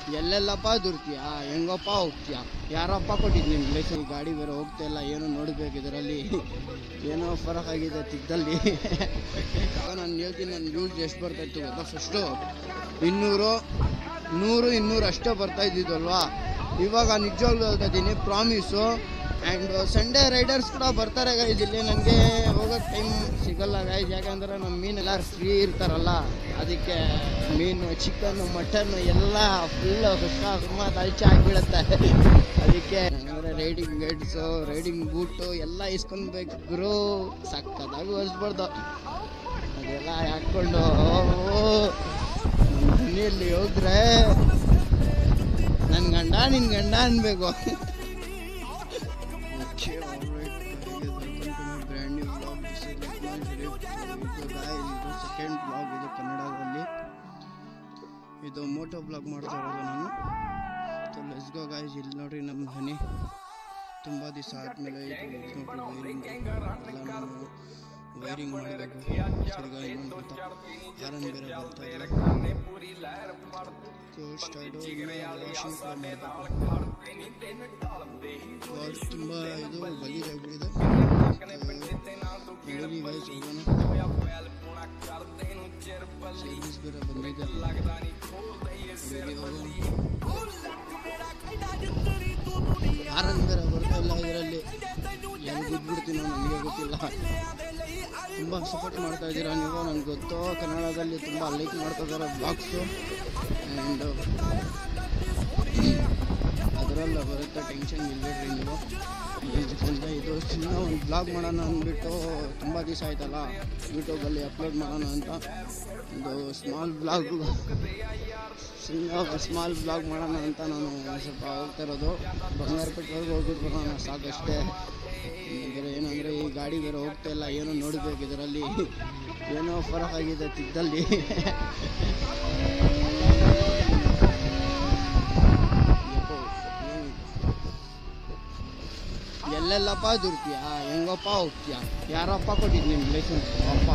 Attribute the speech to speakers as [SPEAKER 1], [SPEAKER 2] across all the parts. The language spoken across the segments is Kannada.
[SPEAKER 1] ಎಲ್ಲೆಲ್ಲಪ್ಪ ದುರ್ತೀಯ ಹೆಂಗಪ್ಪ ಹೋಗ್ತೀಯ ಯಾರಪ್ಪ ಕೊಟ್ಟಿದ್ದು ನಿಮ್ಮ ಲೈಸೆನ್ಸ್ ಗಾಡಿ ಬೇರೆ ಹೋಗ್ತಾ ಇಲ್ಲ ಏನೋ ನೋಡ್ಬೇಕು ಇದರಲ್ಲಿ ಏನೋ ಫರಕ್ ಆಗಿದೆ ತಿಕ್ಕದಲ್ಲಿ ನಾನು ಹೇಳ್ತೀನಿ ನನ್ನ ವ್ಯೂಸ್ ಎಷ್ಟು ಬರ್ತಾ ಇತ್ತು ಗೊತ್ತಾ ಫಸ್ಟು ಇನ್ನೂರು ನೂರು ಇನ್ನೂರು ಅಷ್ಟೇ ಬರ್ತಾ ಇದ್ದಿದ್ದಲ್ವಾ ಇವಾಗ ನಿಜವಾಗ್ಲೂ ಹೇಳ್ತಾ ಇದ್ದೀನಿ ಪ್ರಾಮಿಸು ಆ್ಯಂಡ್ ಸಂಡೇ ರೈಡರ್ಸ್ ಕೂಡ ಬರ್ತಾರೆ ಗೈಸ್ ಇಲ್ಲಿ ನನಗೆ ಹೋಗೋಕ್ಕೆ ಟೈಮ್ ಸಿಗಲ್ಲ ಗೈಸ್ ಯಾಕಂದ್ರೆ ನಮ್ಮ ಮೀನೆಲ್ಲ ಫ್ರೀ ಇರ್ತಾರಲ್ಲ ಅದಕ್ಕೆ ಮೀನು ಚಿಕನ್ನು ಮಟನ್ನು ಎಲ್ಲ ಫುಲ್ ಹುಷ ಹುಮ್ಮ ತಲ್ಚಿ ಆಗಿಬಿಡುತ್ತೆ ಅದಕ್ಕೆ ಅಂದರೆ ರೈಡಿಂಗ್ ಗೈಡ್ಸು ರೈಡಿಂಗ್ ಬೂಟು ಎಲ್ಲ ಇಸ್ಕೊಳ್ಬೇಕು ಗುರು ಸಕ್ಕತ್ತಾಗಿ ಒರೆಸ್ಬಾರ್ದು ಅದೆಲ್ಲ ಹಾಕ್ಕೊಂಡು ಮನೆಯಲ್ಲಿ ಹೋದ್ರೆ ನನ್ನ ಗಂಡ ನಿನ್ನ ಗಂಡ ಅನ್ಬೇಕು Okay, alright, guys, welcome to my brand new vlog. This is Lakshman Sharif. ಇದು guys, ಇದು ಸೆಕೆಂಡ್ ಬ್ಲಾಗ್ ಇದು ಕನ್ನಡದಲ್ಲಿ ಇದು ಮೋಟೋ ಬ್ಲಾಗ್ ಮಾಡ್ತಾ ಇರೋದು ನಾನು ಸೊ ಲೆಟ್ಸ್ ಗೋ ಗಾಯ್ಸ್ ಇಲ್ಲಿ ನೋಡ್ರಿ ನಮ್ಮ ಮನೆ ತುಂಬ ದಿವಸ ಆದಮೇಲೆ ಇದು ನೋಡ್ರಿ ವೈರಿಂಗ್ ಎಲ್ಲ ನಾನು ವೈರಿಂಗ್ ಮಾಡಬೇಕು ತಿರ್ಗಾ ಇನ್ನೊಂದು ಅಂತ ಯಾರನ್ನು ಬೇರೆ ಬರ್ತಾ ಇಲ್ಲ ಸ್ಟಾರ್ಟು ಇನ್ನು ವಾಷಿಂಗ್ ಕೂಡ ಮಾಡಬೇಕು ವಾಟ್ ತುಂಬ ಇದು ಗಲೀಜಾಗ್ಬಿಟ್ಟಿದೆ ನಡೀರಿ ಗೈಸ್ ಹೋಗೋಣ ಸರ್ವಿಸ್ ಬೇರೆ ಬಂದಿದೆ ನಡೀರಿ ಹೋಗೋಣ ಯಾರನ್ನು ಬೇರೆ ಬರ್ತಾ ಇಲ್ಲ ಇದರಲ್ಲಿ ಹೆಂಗೆ ಬಿದ್ದುಬಿಡ್ತೀನೋ ನನಗೆ ಗೊತ್ತಿಲ್ಲ ತುಂಬ ಸಪೋರ್ಟ್ ಮಾಡ್ತಾ ಇದ್ದೀರಾ ನೀವು ನನಗೆ ಗೊತ್ತು ಕನ್ನಡದಲ್ಲಿ ತುಂಬ ಲೈಕ್ ಮಾಡ್ತಾ ಇದ್ದಾರೆ ಬ್ಲಾಗ್ಸು ಆ್ಯಂಡ್ ಅದರಲ್ಲ ಬರುತ್ತೆ ಟೆನ್ಷನ್ ಇಲ್ಲಬೇಡ್ರಿ ನೀವು ಇದಕ್ಕಿಂತ ಇದು ಚಿನ್ನ ಒಂದು ಬ್ಲಾಗ್ ಮಾಡೋಣ ಅಂದ್ಬಿಟ್ಟು ತುಂಬ ದಿವಸ ಆಯ್ತಲ್ಲ ಯೂಟ್ಯೂಬಲ್ಲಿ ಅಪ್ಲೋಡ್ ಮಾಡೋಣ ಅಂತ ಒಂದು ಸ್ಮಾಲ್ ಬ್ಲಾಗ್ ಚಿನ್ನ ಸ್ಮಾಲ್ ಬ್ಲಾಗ್ ಮಾಡೋಣ ಅಂತ ನಾನು ಸ್ವಲ್ಪ ಹೋಗ್ತಾ ಇರೋದು ಬಂಗಾರಪೇಟೆವರೆಗೆ ಹೋಗ್ಬಿಟ್ಟು ಬರೋಣ ಸಾಕಷ್ಟೇ ಬೇರೆ ಏನಂದರೆ ಈ ಗಾಡಿ ಬೇರೆ ಹೋಗ್ತಾ ಇಲ್ಲ ಏನೋ ನೋಡಬೇಕು ಇದರಲ್ಲಿ ಏನೋ ಫರಕ್ ಆಗಿದೆ ತಿಕ್ಕದಲ್ಲಿ ಎಲ್ಲೆಲ್ಲಪ್ಪ ದುರ್ತೀಯ ಹೆಂಗಪ್ಪ ಹೋಗ್ತೀಯ ಯಾರಪ್ಪ ಕೊಟ್ಟಿದ್ದು ನಿಮ್ಮ ಲೈಸೆನ್ಸ್ ಅಪ್ಪ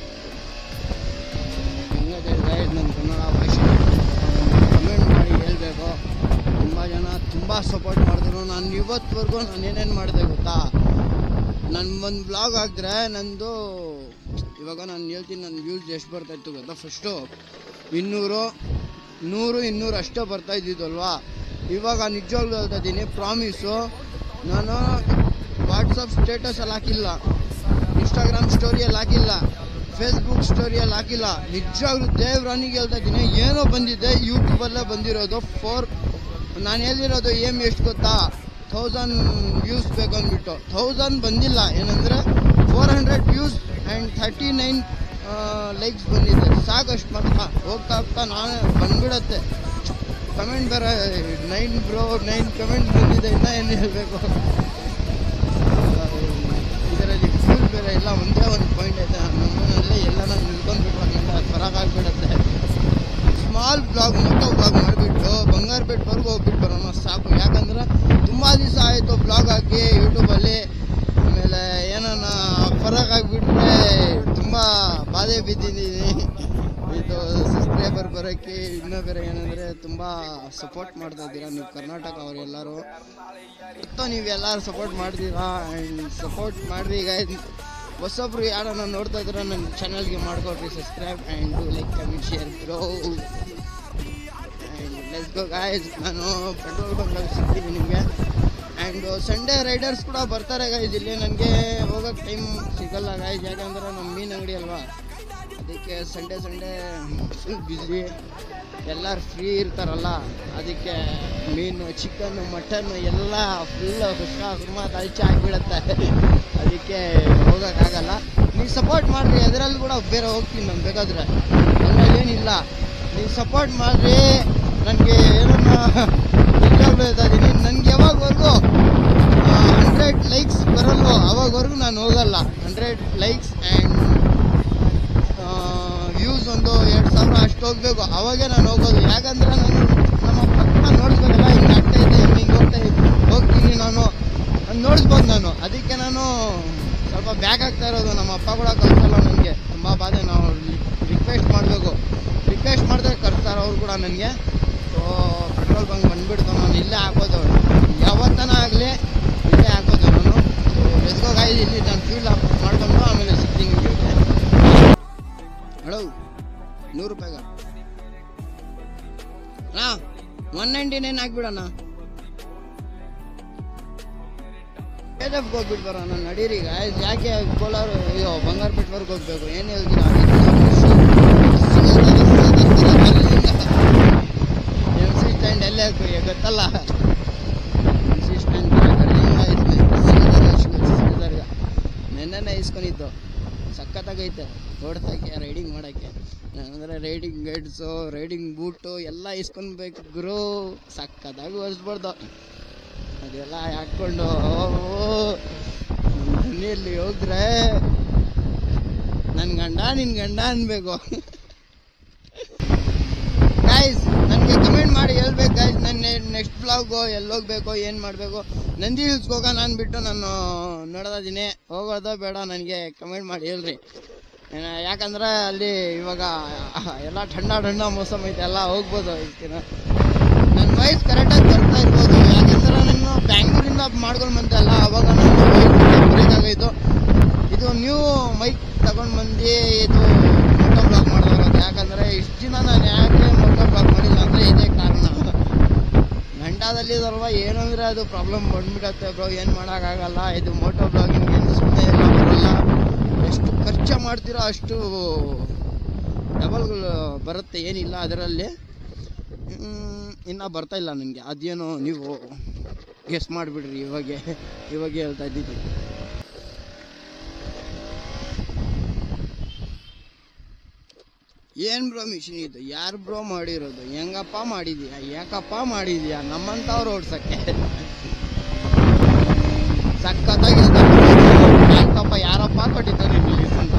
[SPEAKER 1] ಹೆಂಗದೆ ನನ್ನ ಕನ್ನಡ ಭಾಷೆ ಕಮೆಂಟ್ ಮಾಡಿ ಹೇಳಬೇಕು ತುಂಬ ಜನ ತುಂಬ ಸಪೋರ್ಟ್ ಮಾಡಿದ್ರು ನಾನು ಇವತ್ತುವರೆಗೂ ನಾನು ಏನೇನು ಮಾಡಿದೆ ಗೊತ್ತಾ ನನ್ನ ಒಂದು ಬ್ಲಾಗ್ ಹಾಕಿದ್ರೆ ನಂದು ಇವಾಗ ನಾನು ಹೇಳ್ತೀನಿ ನನ್ನ ವ್ಯೂಸ್ ಎಷ್ಟು ಬರ್ತಾ ಇತ್ತು ಗೊತ್ತಾ ಫಸ್ಟು ಇನ್ನೂರು ನೂರು ಇನ್ನೂರು ಅಷ್ಟೇ ಬರ್ತಾ ಇದ್ದಿದ್ದಲ್ವಾ ಇವಾಗ ನಿಜವಾಗ್ಲೂ ಹೇಳ್ತಾ ಇದ್ದೀನಿ ಪ್ರಾಮಿಸು ನಾನು ವಾಟ್ಸಪ್ ಸ್ಟೇಟಸಲ್ಲಿ ಹಾಕಿಲ್ಲ ಇನ್ಸ್ಟಾಗ್ರಾಮ್ ಸ್ಟೋರಿಯಲ್ಲಿ ಹಾಕಿಲ್ಲ ಫೇಸ್ಬುಕ್ ಸ್ಟೋರಿಯಲ್ಲಿ ಹಾಕಿಲ್ಲ ನಿಜವಾಗ್ಲೂ ದೇವ್ರಾನಿಗೆ ಹೇಳ್ತಾ ಇದ್ದೀನಿ ಏನೋ ಬಂದಿದೆ ಯೂಟ್ಯೂಬಲ್ಲೇ ಬಂದಿರೋದು ಫೋರ್ ನಾನು ಹೇಳಿರೋದು ಏಮ್ ಎಷ್ಟು ಗೊತ್ತಾ ಥೌಸಂಡ್ ವ್ಯೂಸ್ ಬೇಕು ಅಂದ್ಬಿಟ್ಟು ಥೌಸಂಡ್ ಬಂದಿಲ್ಲ ಏನಂದರೆ four hundred views and thirty nine likes ಬಂದಿದೆ ಸಾಕಷ್ಟು ಮಾತ್ರ ಹೋಗ್ತಾ ಹೋಗ್ತಾ ನಾನೇ ಬಂದ್ಬಿಡತ್ತೆ ಕಮೆಂಟ್ ಬೇರೆ ನೈನ್ ಬ್ರೋ ನೈನ್ ಕಮೆಂಟ್ ಬಂದಿದೆ ಇನ್ನೂ ಏನು ಹೇಳಬೇಕು ಇದರಲ್ಲಿ ಫ್ಯೂಲ್ ಬೇರೆ ಎಲ್ಲ ಒಂದೇ ಒಂದು ಪಾಯಿಂಟ್ ಐತೆ ನಮ್ಮನಲ್ಲಿ ಎಲ್ಲ ನಾನು ನಿಲ್ಕೊಂಡ್ಬಿಟ್ಟು ಹಂಗೆಲ್ಲ ಫರಾಕ್ ಆಗಿಬಿಡುತ್ತೆ ಸ್ಮಾಲ್ ಬ್ಲಾಗ್ ಮೋಟೋ ಬ್ಲಾಗ್ ಮಾಡಿಬಿಟ್ಟು ಬಂಗಾರಪೇಟೆವರೆಗೂ ಹೋಗ್ಬಿಟ್ಟು ಬರೋಣ ಸಾಕು ಯಾಕಂದ್ರೆ ತುಂಬ ದಿವಸ ಆಯಿತು ಬ್ಲಾಗ್ ಹಾಕಿ ಯೂಟ್ಯೂಬಲ್ಲಿ ಆಮೇಲೆ ಏನಾನ ಫರಾಕ್ ಆಗಿಬಿಟ್ರೆ ತುಂಬ ಬಾಧೆ ಬಿದ್ದಿದ್ದೀನಿ ಇದು ಸಬ್ಸ್ಕ್ರೈಬರ್ ಬರೋಕ್ಕೆ ಇನ್ನೂ ಬೇರೆ ಏನಂದರೆ ತುಂಬ ಸಪೋರ್ಟ್ ಮಾಡ್ತಾ ಇದ್ದೀರಾ ನೀವು ಕರ್ನಾಟಕ ಅವ್ರು ಎಲ್ಲರೂ ಗೊತ್ತೋ ನೀವು ಎಲ್ಲರೂ ಸಪೋರ್ಟ್ ಮಾಡ್ತೀರಾ ಆ್ಯಂಡ್ ಸಪೋರ್ಟ್ ಮಾಡಿರಿ ಈಗ ಹೊಸೊಬ್ರು ಯಾರನ್ನ ನೋಡ್ತಾ ಇದ್ರೆ ನನ್ನ ಚಾನಲ್ಗೆ ಮಾಡ್ಕೊಡ್ರಿ subscribe and like comment share bro and let's go guys ನಾನು ಪೆಟ್ರೋಲ್ ಬಂದಾಗ ಸಿಗ್ತೀನಿ ನಿಮಗೆ ಆ್ಯಂಡ್ ಸಂಡೇ ರೈಡರ್ಸ್ ಕೂಡ ಬರ್ತಾರೆ ಗಾಯ್ಸ್ ಇಲ್ಲಿ ನನಗೆ ಹೋಗೋಕ್ಕೆ ಟೈಮ್ ಸಿಗಲ್ಲ ಗಾಯ್ಸ್ ಯಾಕಂದ್ರೆ ನಮ್ಮ ಮೀನು ಅಂಗಡಿ ಅಲ್ವಾ ಅದಕ್ಕೆ ಸಂಡೇ ಸಂಡೇ ಫುಲ್ ಬ್ಯುಸಿ ಎಲ್ಲರೂ ಫ್ರೀ ಇರ್ತಾರಲ್ಲ ಅದಕ್ಕೆ ಮೀನು ಚಿಕನ್ನು ಮಟನ್ನು ಎಲ್ಲ ಫುಲ್ ಹುಷ ಹುಮ್ಮ ತಲ್ಚಿ ಆಗಿಬಿಡುತ್ತೆ ಅದಕ್ಕೆ ಹೋಗೋಕ್ಕಾಗಲ್ಲ ನೀವು ಸಪೋರ್ಟ್ ಮಾಡಿರಿ ಅದರಲ್ಲಿ ಕೂಡ ಬೇರೆ ಹೋಗ್ತೀನಿ ನಾನು ಬೇಕಾದ್ರೆ ಅದ್ರಲ್ಲಿ ಏನಿಲ್ಲ ನೀವು ಸಪೋರ್ಟ್ ಮಾಡಿರಿ ನನಗೆ ಏನನ್ನ ನಿಜವಾಗ್ಲೂ ಹೇಳ್ತಾ ಇದ್ದೀನಿ ನನಗೆ ಯಾವಾಗವರೆಗೂ ಹಂಡ್ರೆಡ್ ಲೈಕ್ಸ್ ಬರಲ್ವೋ ಅವಾಗವರೆಗೂ ನಾನು ಹೋಗಲ್ಲ ಹಂಡ್ರೆಡ್ ಲೈಕ್ಸ್ ಆ್ಯಂಡ್ ವ್ಯೂಸ್ ಒಂದು ಎರಡು ಸಾವಿರ ಅಷ್ಟು ಹೋಗ್ಬೇಕು ಅವಾಗೇ ನಾನು ಹೋಗೋದು ಯಾಕಂದ್ರೆ ನಾನು ನಮ್ಮ ಪಕ್ಕ ನೋಡಿಸ್ಬೇಕಲ್ಲ ಹಿಂಗೆ ಆಗ್ತಾ ಇದೆ ಹಿಂಗೆ ಹಿಂಗೆ ಹೋಗ್ತಾ ಹೋಗ್ತೀನಿ ನಾನು ಅದ್ ನೋಡಿಸ್ಬೋದು ನಾನು ಅದಕ್ಕೆ ನಾನು ಸ್ವಲ್ಪ ಬ್ಯಾಕ್ ಆಗ್ತಾ ಇರೋದು ನಮ್ಮ ಅಪ್ಪ ಕೂಡ ಕಳ್ಸಲ್ಲ ನನಗೆ ತುಂಬ ಬಾಧೆ ನಾವು ರಿಕ್ವೆಸ್ಟ್ ಮಾಡಬೇಕು ರಿಕ್ವೆಸ್ಟ್ ಮಾಡಿದ್ರೆ ಕರ್ತಾರೆ ಅವ್ರು ಕೂಡ ನನಗೆ ಸೊ ಪೆಟ್ರೋಲ್ ಬಂಕ್ ಬಂದ್ಬಿಡ್ತು ನಾನು ಇಲ್ಲೇ ಹಾಕೋದು ಯಾವತ್ತನ ಆಗಲಿ ಇಲ್ಲೇ ಹಾಕೋದು ನಾನು ಎಸ್ಗೋ ಗಾಯಿ ಇಲ್ಲಿ ನಾನು ಫೀಲ್ಡ್ ಅಪ್ ಮಾಡ್ಕೊಂಡು ಆಮೇಲೆ ಸಿಗ್ತೀನಿ ನಿಮಗೆ ಹಲೋ ನೂರು ರೂಪಾಯಿಗ ಅಣ್ಣ ಒನ್ ನೈಂಟಿ ನೈನ್ ಹಾಕ್ಬಿಡಣ್ಣ ಕೆ ಎಫ್ಗೆ ಹೋಗ್ಬಿಟ್ಟು ಬರೋಣ ನಡೀರಿ guys. ಯಾಕೆ ಕೋಲಾರ ಅಯ್ಯೋ ಬಂಗಾರಪೇಟೆವರೆಗೆ ಹೋಗ್ಬೇಕು ಏನು ಹೇಳ್ತೀರಾ ಎಮ್ ಸಿ ಸ್ಟ್ಯಾಂಡ್ ಎಲ್ಲೇ ಹಾಕಿ ಗೊತ್ತಲ್ಲ ಎಮ್ ಸಿ ಸ್ಟ್ಯಾಂಡ್ ಶ್ರೀಧರ್ಗ ನೆನ್ನೆನೆ ಇಸ್ಕೊಂಡಿದ್ದು ಸಖತ್ತಾಗೈತೆ ಓಡ್ಸಕ್ಕೆ ರೈಡಿಂಗ್ ಮಾಡೋಕ್ಕೆ ಅಂದರೆ ರೈಡಿಂಗ್ ಗೈಡ್ಸು ರೈಡಿಂಗ್ ಬೂಟು ಎಲ್ಲ ಇಸ್ಕೊಳ್ಬೇಕು ಗುರು ಸಖತ್ತಾಗಿ ಓಡಿಸ್ಬಾರ್ದು ಅದೆಲ್ಲ ಹಾಕ್ಕೊಂಡು ಮನೆಯಲ್ಲಿ ಹೋದ್ರೆ ನನ್ನ ಗಂಡ ನಿನ್ನ ಗಂಡ ಅನ್ಬೇಕು ಗಾಯ್ಸ್ ನನಗೆ ಕಮೆಂಟ್ ಮಾಡಿ ಹೇಳ್ಬೇಕು ಗಾಯ್ಸ್ ನನ್ನ ನೆಕ್ಸ್ಟ್ ಬ್ಲಾಗು ಎಲ್ಲಿ ಹೋಗ್ಬೇಕು ಏನು ಮಾಡಬೇಕು ನಂದಿ ಹಿಲ್ಸ್ಗೆ ಹೋಗೋಣ ಅಂದ್ಬಿಟ್ಟು ನಾನು ನೋಡೋದಿನಿ ಹೋಗೋದೋ ಬೇಡ ನನಗೆ ಕಮೆಂಟ್ ಮಾಡಿ ಹೇಳ್ರಿ ಏನ ಯಾಕಂದ್ರೆ ಅಲ್ಲಿ ಇವಾಗ ಎಲ್ಲ ಥಂಡ ಥಂಡ ಮೋಸಮ್ ಐತೆ ಎಲ್ಲ ಹೋಗ್ಬೋದು ಇದಕ್ಕಿನ ನನ್ನ ವಯಸ್ಸು ಕರೆಕ್ಟಾಗಿ ಬರ್ತಾ ಇರ್ಬೋದು ಯಾಕಂದ್ರೆ ನಾನು ಬ್ಯಾಂಗ್ಳೂರಿಂದ ಮಾಡ್ಕೊಂಡು ಬಂದೆ ಅಲ್ಲ ಅವಾಗ ನಾನು ಬ್ರೇಕಾಗೈತು ಇದು ನ್ಯೂ ಮೈಕ್ ತಗೊಂಡು ಬಂದು ಇದು ಮೋಟೋ ಬ್ಲಾಗ್ ಮಾಡಿರೋದು ಯಾಕಂದರೆ ಇಷ್ಟು ದಿನ ನಾನು ಯಾಕೆ ಮೋಟೋ ಬ್ಲಾಗ್ ಮಾಡಿಲ್ಲ ಅಂದರೆ ಇದೇ ಕಾರಣ ಗಂಟಾದಲ್ಲಿ ಸ್ವಲ್ಪ ಏನಂದರೆ ಅದು ಪ್ರಾಬ್ಲಮ್ ಬಂದ್ಬಿಡತ್ತೆ ಬ್ರೋ ಏನು ಮಾಡೋಕ್ಕಾಗಲ್ಲ ಇದು ಮೋಟೋ ಬ್ಲಾಗಿಂಗ್ ಏನು ಸುಮ್ಮನೆ ಎಲ್ಲ ಬರಲ್ಲ ಎಷ್ಟು ಖರ್ಚು ಮಾಡ್ತೀರೋ ಅಷ್ಟು ಡಬಲ್ಗಳು ಬರುತ್ತೆ ಏನಿಲ್ಲ ಅದರಲ್ಲಿ ಇನ್ನು ಬರ್ತಾ ಇಲ್ಲ ನನಗೆ ಅದೇನೋ ನೀವು ಗೆಸ್ ಮಾಡಿಬಿಡ್ರಿ ಇವಾಗೆ ಇವಾಗೆ ಹೇಳ್ತಾ ಇದ್ದಿದ್ದು ಏನ್ ಬ್ರೋ ಮಿಷಿನ್ ಇದು ಯಾರು ಬ್ರೋ ಮಾಡಿರೋದು ಹೆಂಗಪ್ಪ ಮಾಡಿದ್ಯಾ ಯಾಕಪ್ಪ ಮಾಡಿದ್ಯಾ ನಮ್ಮಂತವ್ರು ಓಡ್ಸಕ್ಕೆ ಸಖತ್ತಾಗಿರುತ್ತೆ ಯಾಕಪ್ಪ ಯಾರಪ್ಪ ಕೊಟ್ಟಿದ್ದಾರೆ ಇಲ್ಲಿ ಅಂತ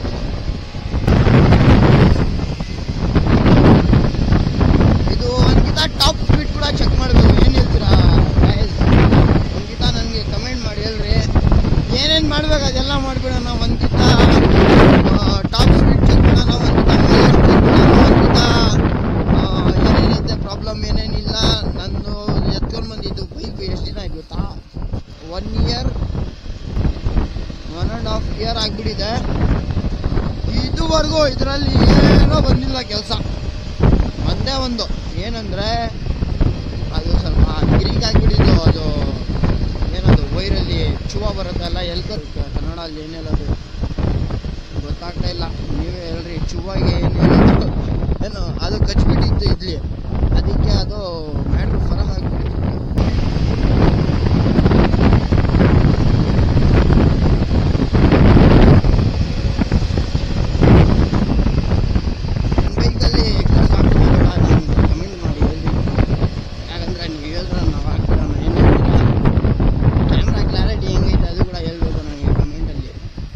[SPEAKER 1] ಇದು ಒಂದ್ಕಿತ ಟಾಪ್ ಸ್ಪೀಡ್ ಕೂಡ ಚೆಕ್ ಮಾಡಬೇಕು ಏನು ಹೇಳ್ತೀರಾ guys? ಒಂದ್ಕಿತ ನನಗೆ ಕಮೆಂಟ್ ಮಾಡಿ ಹೇಳ್ರಿ ಏನೇನು ಮಾಡ್ಬೇಕು ಅದೆಲ್ಲ ಮಾಡಿಬಿಡೋಣ ಒಂದ್ಕಿತ ಟಾಪ್ ಸ್ಪೀಡ್ ಚೆಕ್ ಮಾಡೋಣ ಒಂದ್ಕಿತ ಒಂದ್ಕಿತ ಏನೇನಿದೆ ಪ್ರಾಬ್ಲಮ್ ಏನೇನಿಲ್ಲ ನಂದು ಎತ್ಕೊಂಡು ಬಂದಿದ್ದು ಬೈಕ್ ಎಷ್ಟು ದಿನ ಆಯ್ತು ಗೊತ್ತಾ one year one and half year ಆಗಿಬಿಟ್ಟಿದೆ ಇದುವರೆಗೂ ಇದರಲ್ಲಿ ಏನೋ ಬಂದಿಲ್ಲ ಕೆಲಸ ಒಂದೇ ಒಂದು ಏನಂದ್ರೆ ಅದು ಸ್ವಲ್ಪ ಗಿರಿಕ್ ಆಗಿಬಿಟ್ಟಿದ್ದು ಅದು ಏನದು ವೈರಲ್ಲಿ ಚುವ ಬರುತ್ತಲ್ಲ ಎಲ್ಕ ಕನ್ನಡಲ್ಲಿ ಏನು ಹೇಳೋದು ಗೊತ್ತಾಗ್ತಾ ಇಲ್ಲ ನೀವೇ ಹೇಳ್ರಿ ಚುವಾಗೆ ಏನು ಹೇಳೋದು ಏನು ಅದು ಕಚ್ಬಿಟ್ಟಿತ್ತು ಇಡ್ಲಿ ಅದಕ್ಕೆ ಅದು ಮ್ಯಾಟ್ರ್ ಫರ ಆಗಿಬಿಟ್ಟಿತ್ತು ಬೈಕಲ್ಲಿ ಕೆಲಸ ಆಗ್ತಿಲ್ಲ ನಾನು ಕಮೆಂಟ್ ಮಾಡಿ ಹೇಳ್ರಿ ಯಾಕಂದ್ರೆ ನೀವು ಹೇಳಿದ್ರೆ ನಾವು ಹಾಕ್ಬಿಡೋಣ ಏನು ಕ್ಯಾಮ್ರಾ ಕ್ಲಾರಿಟಿ ಹೆಂಗೈತೆ ಅದು ಕೂಡ ಹೇಳ್ಬೇಕು ನನಗೆ ಕಮೆಂಟಲ್ಲಿ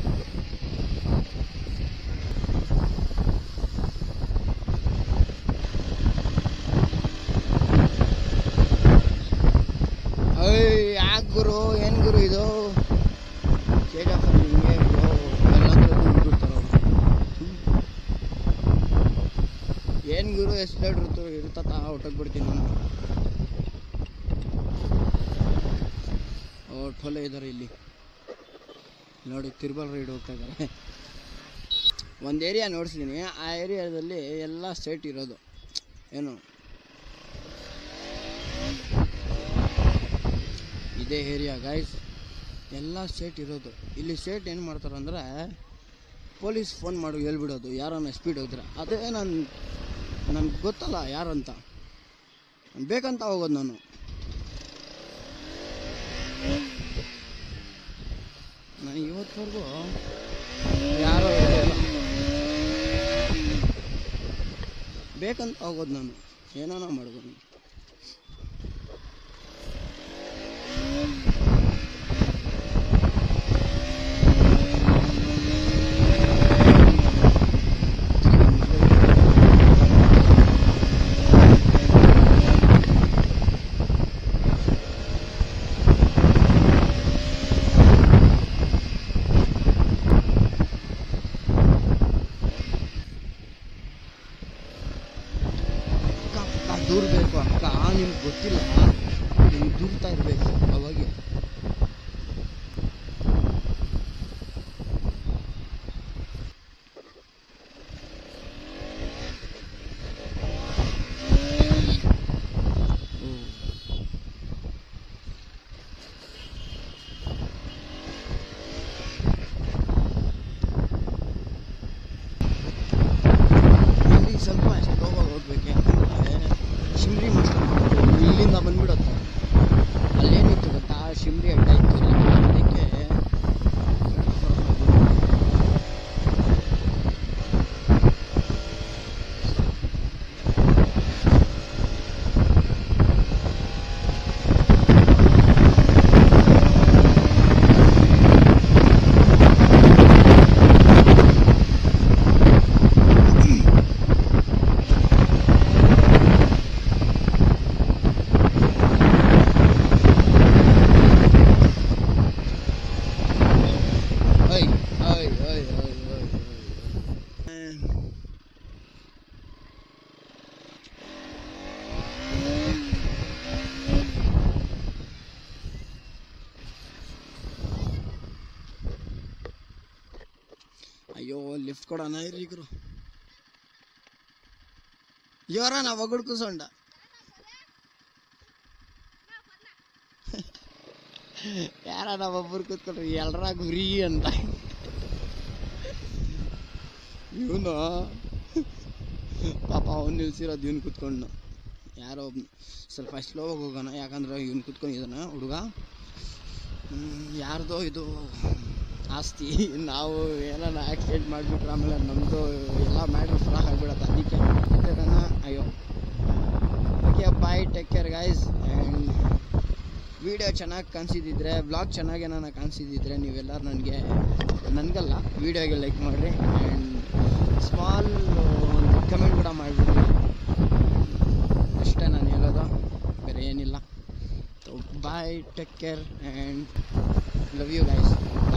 [SPEAKER 1] ಅಯ್ಯ ಯಾಕೆ ಗುರು ಏನು ಗುರು ಇದು ಕೆ ಜಿ ಎಫ್ ಹಿಂಗೆ ಗುರು ಎಲ್ಲಂದ್ರೆ ಬಿಡ್ತಾರ ಏನ್ ಗುರು ಎಷ್ಟು ಇರ್ತೋ ಇರ್ತತ ಹೊಟ್ಟೋಗ್ ಬಿಡ್ತೀನಿ ನಾನು ಓ ಠೊಲೆ ಇದ್ದಾರೆ ಇಲ್ಲಿ ನೋಡಿ ತಿರುಬಲ್ ರೈಡ್ ಹೋಗ್ತಾ ಇದ್ದಾರೆ ಒಂದು ಏರಿಯಾ ನೋಡಿಸಿದ್ದೀನಿ ಆ ಏರಿಯಾದಲ್ಲಿ ಎಲ್ಲ ಸ್ಟೇಟ್ ಇರೋದು ಏನು ಇದೇ ಏರಿಯಾ ಗಾಯ್ಸ್ ಎಲ್ಲ ಸ್ಟೇಟ್ ಇರೋದು ಇಲ್ಲಿ ಸ್ಟೇಟ್ ಏನು ಮಾಡ್ತಾರೆ ಅಂದರೆ ಪೊಲೀಸ್ ಫೋನ್ ಮಾಡಿ ಹೇಳ್ಬಿಡೋದು ಯಾರನ್ನ ಸ್ಪೀಡ್ ಹೋದ್ರೆ ಅದೇ ನಾನು ನನಗೆ ಗೊತ್ತಲ್ಲ ಯಾರಂತ ನಾನ್ ಬೇಕಂತ ಹೋಗೋದು ನಾನು ನನಗೆ ಇವತ್ತವರೆಗೂ ಯಾರೋ ಇರಲಿಲ್ಲ ಬೇಕಂತ ಹೋಗೋದು ನಾನು ಏನಾನ ಮಾಡ್ಬೋದು ಪಕ್ಕ ಪಕ್ಕ ದೂರ ಬೇಕು ಅಕ್ಕ ನಿಮ್ಗೆ ಗೊತ್ತಿಲ್ಲ ನೀವು ದೂರ್ತಾ ಇರಬೇಕು ಅವಾಗೆ ಹ್ಮ್. ಇಲ್ಲಿ ಸ್ವಲ್ಪ ಸ್ಲೋವಾಗಿ ಹೋಗ್ಬೇಕು ಯಾಕಂದ್ರೆ ಶಿಮ್ರಿ ಮಾಡ್ಕೊಂಡು ಇಲ್ಲಿಂದ ಬಂದ್ಬಿಡುತ್ತೆ ಅಲ್ಲೇನಿತ್ತು ಗೊತ್ತಾ ಶಿಮ್ರಿ ಅಡ್ಡ ಇತ್ತು ಇಲ್ಲಿ. ಅದಕ್ಕೆ Oi, oi, oi, oi, oi, oi. ಅಯ್ಯೋ ಲಿಫ್ಟ್ ಕೊಡೋಣ ಇರ್ರಿಗ್ರು ಇವರ ನಾ ಒಗಡು ಸೊಂಡ ಯಾರ ನಾವೊಬ್ಬರು ಕೂತ್ಕೊಂಡ್ರಿ ಎಲ್ರ ಗುರಿ ಅಂತ ಇವನು ಪಾಪ ಅವ್ನು ನಿಲ್ಸಿರೋದು ಇವ್ನು ಕೂತ್ಕೊಂಡು ಯಾರೋ ಒಬ್ನು ಸ್ವಲ್ಪ ಸ್ಲೋವಾಗಿ ಹೋಗೋಣ ಯಾಕಂದ್ರೆ ಇವ್ನು ಕೂತ್ಕೊಂಡಿದ್ದಾನ ಹುಡುಗ ಯಾರ್ದೋ ಇದು ಆಸ್ತಿ ನಾವು ಏನಾನ ಆಕ್ಸಿಡೆಂಟ್ ಮಾಡಿಬಿಟ್ರೆ ಆಮೇಲೆ ನಮ್ಮದು ಎಲ್ಲ ಮ್ಯಾಟ್ರ್ ಫ್ರಾಕ್ ಆಗಿಬಿಡತ್ತೆ ಅದಕ್ಕೆ ಹೋಗೋಣ ಅಯ್ಯೋ okay bye take care guys and video ಚೆನ್ನಾಗಿ ಕಾಣಿಸಿದ್ರೆ ಬ್ಲಾಗ್ ಚೆನ್ನಾಗಿ ಏನಾನ ಕಾಣಿಸಿದ್ರೆ ನೀವೆಲ್ಲರೂ ನನಗೆ ನನಗಲ್ಲ ವಿಡಿಯೋಗೆ ಲೈಕ್ ಮಾಡಿರಿ ಆ್ಯಂಡ್ ಸ್ಮಾಲ್ ಒಂದು ಕಮೆಂಟ್ ಕೂಡ ಮಾಡಿಬಿಡ್ರಿ ಅಷ್ಟೇ ನಾನು ಹೇಳೋದು ಬೇರೆ ಏನಿಲ್ಲ bye take care and love you guys